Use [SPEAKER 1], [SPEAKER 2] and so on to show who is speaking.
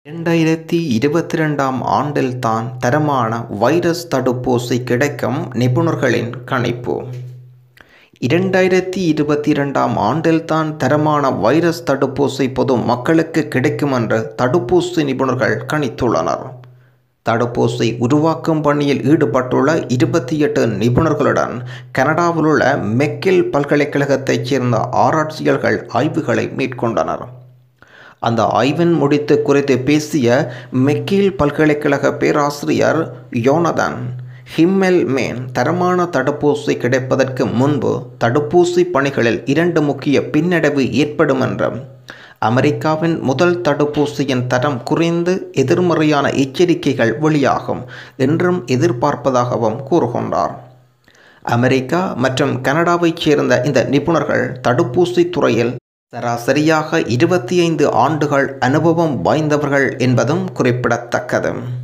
[SPEAKER 1] இரண்டாயிரத்தி இருபத்தி ரெண்டாம் ஆண்டில்தான் தரமான வைரஸ் தடுப்பூசி கிடைக்கும் நிபுணர்களின் கணிப்பு இரண்டாயிரத்தி இருபத்தி இரண்டாம் ஆண்டில்தான் தரமான வைரஸ் தடுப்பூசி பொது மக்களுக்கு கிடைக்கும் என்று தடுப்பூசி நிபுணர்கள் கணித்துள்ளனர் தடுப்பூசி உருவாக்கும் பணியில் ஈடுபட்டுள்ள இருபத்தி எட்டு நிபுணர்களுடன் கனடாவில் உள்ள மெக்கில் பல்கலைக்கழகத்தைச் சேர்ந்த ஆராய்ச்சியாளர்கள் ஆய்வுகளை மேற்கொண்டனர் அந்த ஆய்வின் முடித்து குறித்து பேசிய மெக்கீல் பல்கலைக்கழக பேராசிரியர் யோனதன் ஹிம்மெல் மேன் தரமான தடுப்பூசி கிடைப்பதற்கு முன்பு தடுப்பூசி பணிகளில் இரண்டு முக்கிய பின்னடைவு ஏற்படும் என்றும் அமெரிக்காவின் முதல் தடுப்பூசியின் தரம் குறைந்து எதிர்மறையான எச்சரிக்கைகள் வெளியாகும் என்றும் எதிர்பார்ப்பதாகவும் கூறுகின்றார் அமெரிக்கா மற்றும் கனடாவைச் சேர்ந்த இந்த நிபுணர்கள் தடுப்பூசி துறையில் சராசரியாக இருபத்தி ஐந்து ஆண்டுகள் அனுபவம் வாய்ந்தவர்கள் என்பதும் குறிப்பிடத்தக்கது